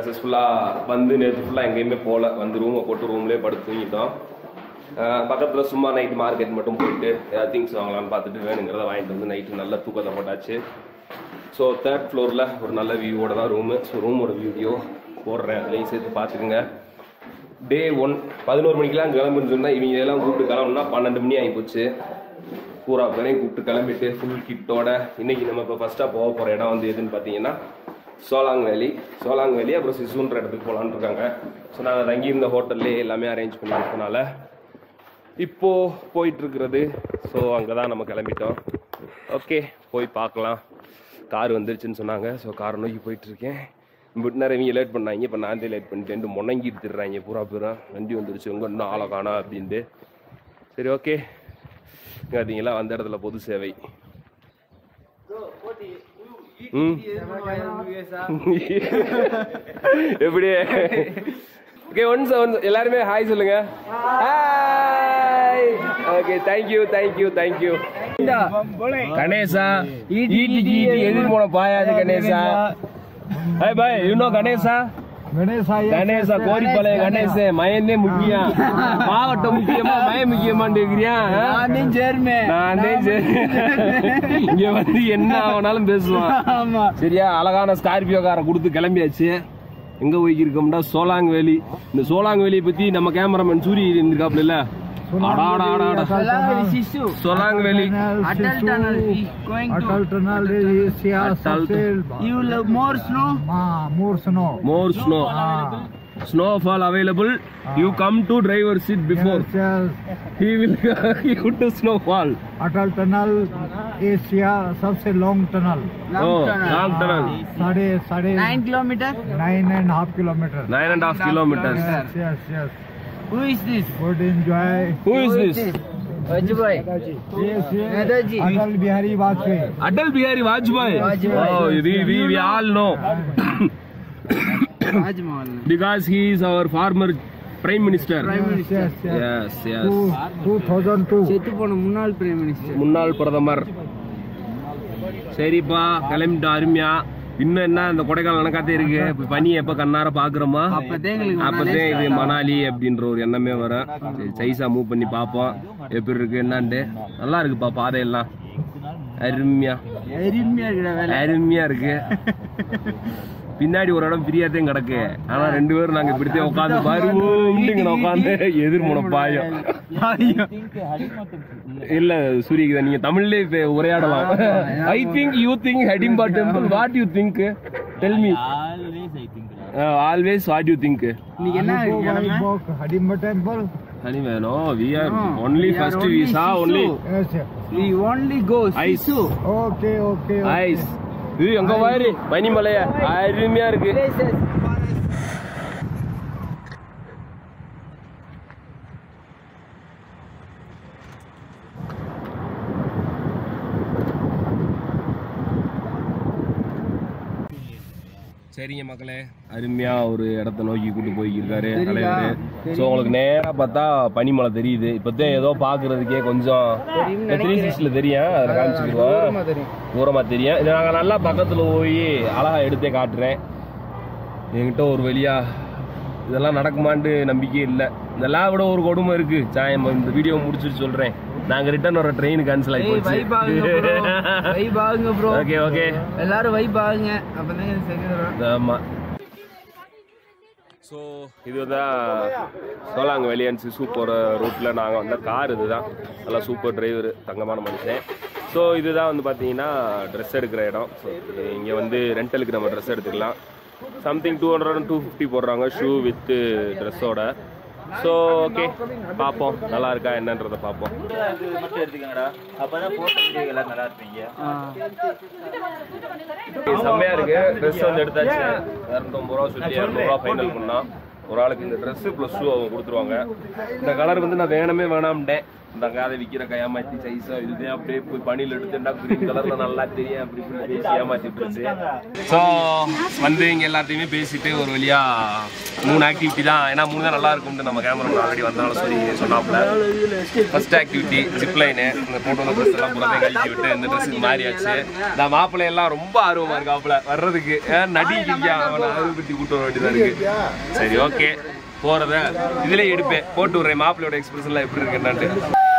சக்ஸஸ்ஃபுல்லாக வந்து நேற்று ஃபுல்லாக எங்கேயுமே போகல வந்து ரூமை போட்டு ரூம்லேயே படுத்து தூங்கிட்டோம் பக்கத்தில் சும்மா நைட் மார்க்கெட் மட்டும் போயிட்டு ஏதாவது திங்ஸ் வாங்கலாம்னு பார்த்துட்டு வேணுங்கிறத வாங்கிட்டு வந்து நைட்டு நல்ல தூக்கத்தை போட்டாச்சு ஸோ தேர்ட் ஃப்ளோரில் ஒரு நல்ல வியூவோட தான் ரூமு ஸோ ரூமோட வீடியோ போடுறேன் அதுலேயும் சேர்த்து பார்த்துக்குங்க டே ஒன் பதினோரு மணிக்கெலாம் கிளம்புன்னு சொன்னால் இவங்க எல்லாம் கூப்பிட்டு கிளம்புனா பன்னெண்டு மணி ஆகிப்போச்சு பூரா பேரையும் கூப்பிட்டு கிளம்பிட்டு ஃபுல் கிட்டோட இன்னைக்கு நம்ம இப்போ ஃபஸ்ட்டாக போக போகிற இடம் வந்து எதுன்னு பார்த்தீங்கன்னா சோலாங் வேலி சோலாங் வேலி அப்புறம் சிசுன்ற இடத்துக்கு போகலான்னு இருக்காங்க ஸோ நாங்கள் தங்கியிருந்த ஹோட்டல்லே எல்லாமே அரேஞ்ச் பண்ணி இருக்கனால இப்போ போயிட்டு இருக்கிறது ஸோ அங்கே தான் நம்ம கிளம்பிட்டோம் ஓகே போய் பார்க்கலாம் கார் வந்துருச்சுன்னு சொன்னாங்க ஸோ காரை நோக்கி போயிட்டு இருக்கேன் இப்படி நேரம் இவங்க லேட் பண்ணாங்க இப்போ நான் தான் லேட் பண்ணிட்டேன் முணங்கிட்டு திடுறாங்க பூரா பூரா வண்டி வந்துருச்சு உங்க இன்னும் ஆளை காணா அப்படின்ட்டு சரி ஓகே பார்த்தீங்களா அந்த இடத்துல பொது சேவை ம் எப்படி ஓகே ஒன்ஸ் ஒன்ஸ் எல்லாருமே ஹாய் சொல்லுங்க hi okay thank you thank you thank you Ganesha ஈட்டி ஈட்டி எதிர் போன பாயாது Ganesha hi bye you no Ganesha Ganesha Goripalayam Ganesha மயனே முக்கியம் மாவட்டம் முக்கியமா மய முக்கியமான்னு கேக்குறியா நான் தான் சரி. இங்க வந்து என்ன ஆனாலும் பேசுவான் சரியா அழகான ஸ்கார்பியோ காரை கொடுத்து கிளம்பியாச்சு எங்க போய்க்கிருக்கோம்னா சோலாங் வேலி இந்த சோலாங் வேலியை பத்தி நம்ம கேமராமேன் சூரி இருந்திருக்காப்ல இல்ல அடாடாடாடா. சோலாங் வேலி Atal tunnel is going to. Atal tunnel is Asia Atal सबसे You love more snow? हाँ, more snow. More snow snowfall available you come to driver seat before Yes, yes. he will you to snowfall Atal tunnel Asia सबसे long tunnel oh Long tunnel. long tunnel साढ़े साढ़े Nine kilometer? Nine and half kilometre nine and a half kilometers Yes, yes, yes. Who is this? Good enjoy. who is this Vajpayee. Yes, yes. Netaji. Atal Bihari Vajpayee Atal Bihari Vajpayee Vajpayee. oh we we, we all know Taj Mahal. because he is our former prime minister Prime Yes, Minister. yes, yes. yes yes Two, 2002. செத்து போன முன்னாள் prime minister முன்னாள் பிரதமர் சரிப்பா கிளம்பிட்டோம் அருமையா இன்னும் என்ன இந்த கொடைக்கானல் நடக்காத்தே இருக்கு இப்ப பனி எப்ப கண்ணார பாக்குறோமா அப்பதான் எங்களுக்கு அப்பதான் இது மணாலி அப்படின்ற ஒரு எண்ணமே வரும் சரி சைஸா மூவ் பண்ணி பார்ப்போம் எப்படி இருக்கு என்னன்ட்டு நல்லா இருக்குப்பா பாதையெல்லாம் அருமையா எரிமையா இருக்கிற வேலை அருமையா இருக்கு பின்னாடி ஒரு இடம் பிரியாத்தையும் கிடக்கு ஆனா ரெண்டு பேரும் நாங்க இப்படித்தான் உட்காந்து பாருவோம் உட்காந்து எதிர்முன பாயம் இல்ல சூரியகிதா நீங்க தமிழ்லயே இப்ப உரையாடலாம் I think you think Hadimba temple what you think tell me always what you think இன்னைக்கு என்ன கிழமை Book, Hadimba temple. ஹனி வேணோ we are only first we saw only Yes, yes. we only go ice Sisu. Okay, okay. okay. Ice இது எங்க பாரு பனிமலையா அருமையா இருக்கு Places. சரிங்க மக்களே அருமையா ஒரு இடத்த நோக்கி கூட்டு போய்க்கிருக்காரு தலைவர் ஸோ உங்களுக்கு நேரா பார்த்தா பனிமலை தெரியுது இப்போதான் ஏதோ பாக்குறதுக்கே கொஞ்சம் த்ரீ சிக்ஸ்ல தெரியும் அதில் காமிச்சுக்கிடுவோம் தூரமா தெரியும் இது நாங்கள் நல்லா பக்கத்துல போய் அழகா எடுத்தே காட்டுறேன் என்கிட்ட ஒரு வழியா இதெல்லாம் நடக்குமான்னு நம்பிக்கை இல்லை இதெல்லாம் விட ஒரு கொடுமை இருக்கு சாயம் இந்த வீடியோ முடிச்சுட்டு சொல்றேன் நாங்க ரிட்டர்ன் வர ட்ரெயின் கேன்சல் ஆகி ஏய், vibe ஆகுங்க bro. Vibe ஆகுங்க bro. ஓகே ஓகே எல்லாரும் வைப் ஆகுங்க அப்பதான் எனக்கு சரி வரும் ஆமா ஸோ இதுதான் சோலாங்க வெளியன் சிசு போகிற ரூட்டில் நாங்கள் வந்த கார் இதுதான் நல்லா சூப்பர் டிரைவர் தங்கமான மனுஷன் ஸோ இதுதான் வந்து பார்த்தீங்கன்னா ட்ரெஸ் எடுக்கிற இடம் ஸோ இங்கே வந்து ரெண்டலுக்கு நம்ம ட்ரெஸ் எடுத்துக்கலாம் something two hundred two fifty போடுறாங்க ஷூ வித்து ட்ரெஸ்ஸோட ஸோ ஓகே பார்ப்போம் நல்லா இருக்கா என்னன்றதை பார்ப்போம் மட்டும் எடுத்துக்கங்கடா அப்பதான் போட்டோ வீடியோ எல்லாம் நல்லா இருப்பீங்க செம்மையா இருக்கு ட்ரெஸ் வந்து எடுத்தாச்சு இரநூத்தம்பது ரூபா சொல்லி இரநூறுவா ஃபைனல் பண்ணா ஒரு ஆளுக்கு இந்த ட்ரெஸ் ப்ளஸ் ஷூ அவங்க கொடுத்துருவாங்க இந்த கலர் வந்து நான் வேணவே வேணாம்ட்டேன் இந்த காதை விக்கிற ஏமாத்தி சைஸா இதுதான் அப்படியே போய் பனியில் எடுத்துட்டா கிரீன் கலர்ல நல்லா தெரியும் அப்படி இப்படி பேசி ஏமாத்திட்டு இருந்துச்சு ஸோ வந்து இங்க எல்லாத்தையுமே பேசிட்டு ஒரு வழியா மூணு ஆக்டிவிட்டி தான் ஏன்னா மூணு தான் நல்லா இருக்கும்னு நம்ம கேமரா ஆல்ரெடி வந்தாலும் சொல்லி சொன்னாப்ல ஃபர்ஸ்ட் ஆக்டிவிட்டி ஜிப்லைனு இந்த போட்டு வந்த ட்ரெஸ் எல்லாம் புறமே கழிச்சு விட்டு இந்த ட்ரெஸ்ஸுக்கு மாறியாச்சு இந்த மாப்பிள்ளை எல்லாம் ரொம்ப ஆர்வமா இருக்காப்புல வர்றதுக்கு ஏன் நடிக்க அவனை அறுபத்தி கூட்டு வர வேண்டியதா இருக்கு சரி ஓகே போறத இதுல எடுப்பேன் போட்டு விடுறேன் மாப்பிள்ளையோட எக்ஸ்பிரஷன் எல்லாம் எப்படி இருக்கு என்னன்ட்டு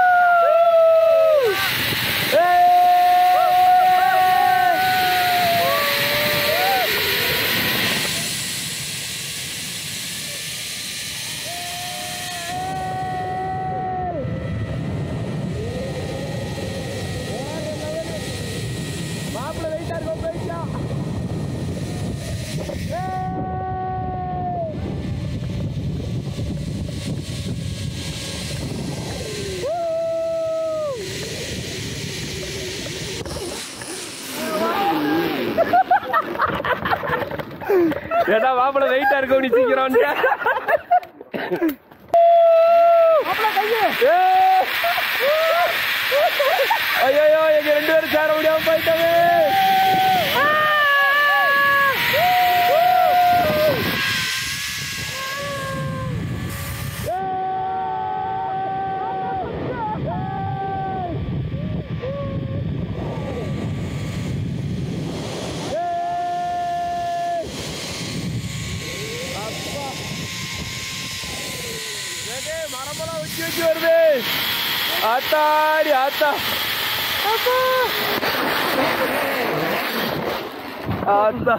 ஏடா மாப்பிள்ளை வெயிட்டா இருக்க நீ சீக்கிரம் வந்துட்ட. ஏய். ஐயையோ எங்க ரெண்டு பேரும் சேர முடியாம போயிட்டவே மரமெல்லாம் வச்சு வச்சு வருது ஆத்தாடி ஆத்தா ஆத்தா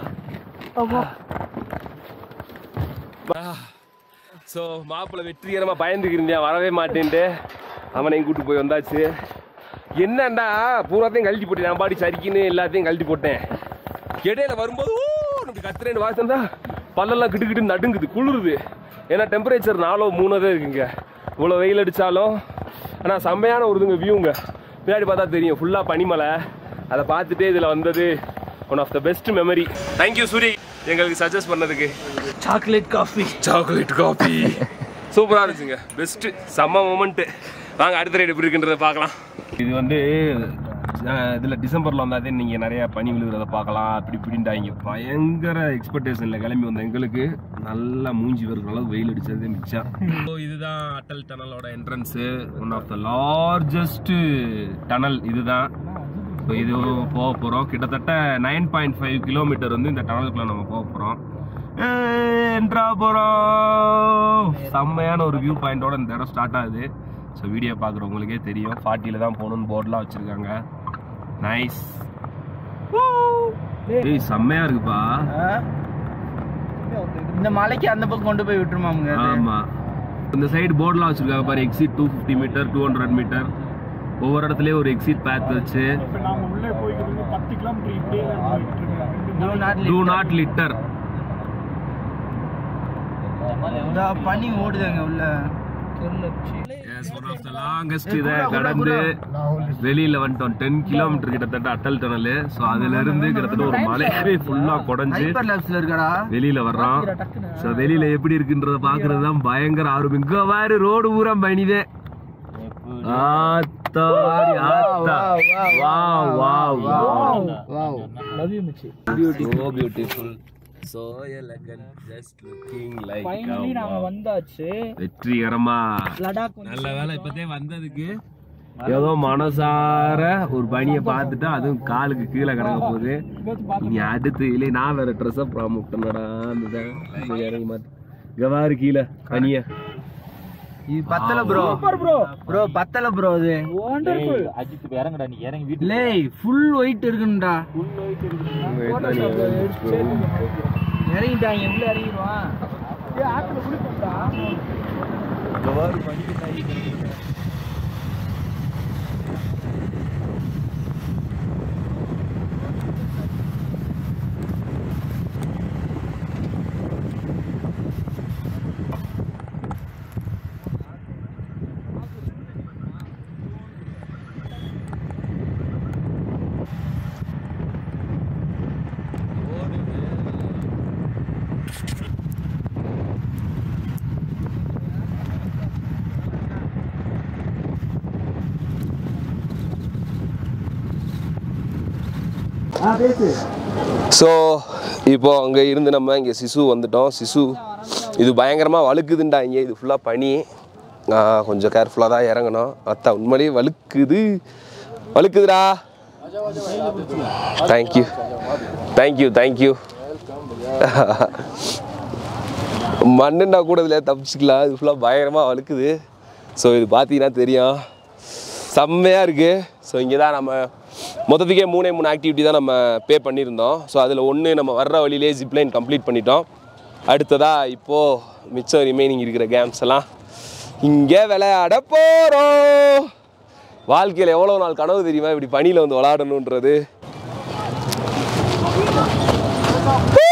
ஸோ மாப்பிள்ளை வெற்றிகரமா பயந்துக்கிருந்தேன் வரவே மாட்டேன்ட்டு அவனையும் கூட்டு போய் வந்தாச்சு என்னண்டா பூராத்தையும் கழட்டி போட்டேன் நான் பாடி சரிக்கின்னு எல்லாத்தையும் கழட்டி போட்டேன் இடையில வரும்போது ஓ நமக்கு கத்துறேன்னு வாசம் பல்லெல்லாம் கிட்டு கிட்டு நடுங்குது குளிருது ஏன்னா டெம்பரேச்சர் நாலோ மூணோ தான் இருக்குங்க இவ்வளோ வெயில் அடித்தாலும் ஆனால் செம்மையான ஒரு இதுங்க வியூங்க பின்னாடி பார்த்தா தெரியும் ஃபுல்லாக பனிமலை அதை பார்த்துட்டே இதில் வந்தது one of the best memory thank you Suri எங்களுக்கு சஜஸ்ட் பண்ணதுக்கு சாக்லேட் காஃபி சாக்லேட் காபி சூப்பராக இருந்துச்சுங்க பெஸ்ட்டு செம்ம மூமெண்ட்டு வாங்க அடுத்த ரைடு எப்படி இருக்குன்றத பார்க்கலாம் இது வந்து இதில் டிசம்பரில் வந்தாதே நீங்கள் நிறைய பனி விழுகிறத பார்க்கலாம் அப்படி இப்படின்ட்டாங்க பயங்கர எக்ஸ்பெக்டேஷனில் கிளம்பி வந்த எங்களுக்கு நல்லா மூஞ்சி வருகிற அளவு வெயில் அடிச்சது மிச்சம் ஸோ இதுதான் அட்டல் டனலோட entrance one of the largest tunnel இதுதான் ஸோ இது போக போகிறோம் கிட்டத்தட்ட நைன் பாயிண்ட் ஃபைவ் கிலோமீட்டர் வந்து இந்த டனலுக்குள்ள நம்ம போக போகிறோம் என்ட்ரா போகிறோம் செம்மையான ஒரு வியூ பாயிண்டோட இந்த இடம் ஸ்டார்ட் ஆகுது ஸோ வீடியோ பார்க்குறவங்களுக்கே தெரியும் ஃபார்ட்டியில் தான் போகணும்னு போர்டெலாம் வச்சுருக்காங்க நைஸ் ஏய் செம்மையா இருக்குப்பா இந்த மலைக்கு அந்த பக்கம் கொண்டு போய் விட்டுருமாமுங்க அது? ஆமா இந்த சைடு போர்டெலாம் வச்சிருக்காங்க பாரு exit two fifty metre two hundred metre ஒவ்வொரு இடத்துலயும் ஒரு எக்ஸிட் பேத் வச்சு இப்போ நாங்கள் உள்ளே போய்க்கிறது பத்து கிலோமீட்டர் இப்படியே தான் போயிட்டு இருக்கோம் Do not do litter. Not litter இந்த பனி ஓடுதுங்க உள்ள லாங்கஸ்ட் இதை கடந்து வெளியில வந்துட்டோம் டென் கிலோமீட்டர் கிட்டத்தட்ட அட்டல் டனல் ஸோ அதுல இருந்து கிட்டத்தட்ட ஒரு மலையவே ஃபுல்லா குடஞ்சு ஹைப்பர் லேப்ஸ்ல இருக்கடா வெளியில வர்றோம் ஸோ வெளியில எப்படி இருக்குன்றத பாக்குறது தான் பயங்கர ஆர்வம் இங்க பாரு ரோடு பூரா பனிதே ஆத்தாடி ஆத்தா wow wow wow wow love you மச்சி so beautiful so elegant just looking like finally நாங்க a wow. வந்தாச்சு வெற்றிகரமா லடாக் நல்ல வேலை இப்பதே வந்ததுக்கு ஏதோ மனசார ஒரு பனியை பார்த்துட்டு அதுவும் காலுக்கு கீழே கிடக்க போகுது இனி அடுத்து இல்லை நான் வேற ட்ரெஸ் அப் விட்டனடா அந்த இறங்கி மாத்து கவாரு கீழே பனிய இது பத்தல ப்ரோ ப்ரோ ப்ரோ பத்தல ப்ரோ அது ஏய், அஜித் இப்ப இறங்குடா நீ இறங்கி வீட்டுக்கு லேய் ஃபுல் ஒயிட் இருக்குன்றா இறங்கிட்டாங்க உள்ள இறங்கிடுவான் ஸோ இப்போ அங்கே இருந்து நம்ம இங்கே சிசு வந்துட்டோம் சிசு இது பயங்கரமாக வழுக்குதுண்டா இங்கே இது ஃபுல்லாக பனி ஆ, கொஞ்சம் கேர்ஃபுல்லாக தான் இறங்கணும் அத்தா உண்மையிலேயே வழுக்குது வழுக்குதுடா தேங்க்யூ தேங்க்யூ தேங்க்யூ மண்ணுன்னா கூட இதில் தப்பிச்சுக்கலாம் இது ஃபுல்லாக பயங்கரமாக வழுக்குது ஸோ இது பார்த்தீங்கன்னா தெரியும் செம்மையாக இருக்குது ஸோ இங்கே தான் நம்ம மொத்தத்துக்கே மூணே மூணு ஆக்டிவிட்டி தான் நம்ம பே பண்ணியிருந்தோம் ஸோ அதில் ஒன்று நம்ம வர்ற வழியிலே ஜிப்லைன் கம்ப்ளீட் பண்ணிட்டோம் அடுத்ததாக இப்போது மிச்சம் ரிமைனிங் இருக்கிற கேம்ஸ் எல்லாம் இங்கே விளையாட போகிறோம் வாழ்க்கையில் எவ்வளோ நாள் கனவு தெரியுமா இப்படி பனியில் வந்து விளையாடணுன்றது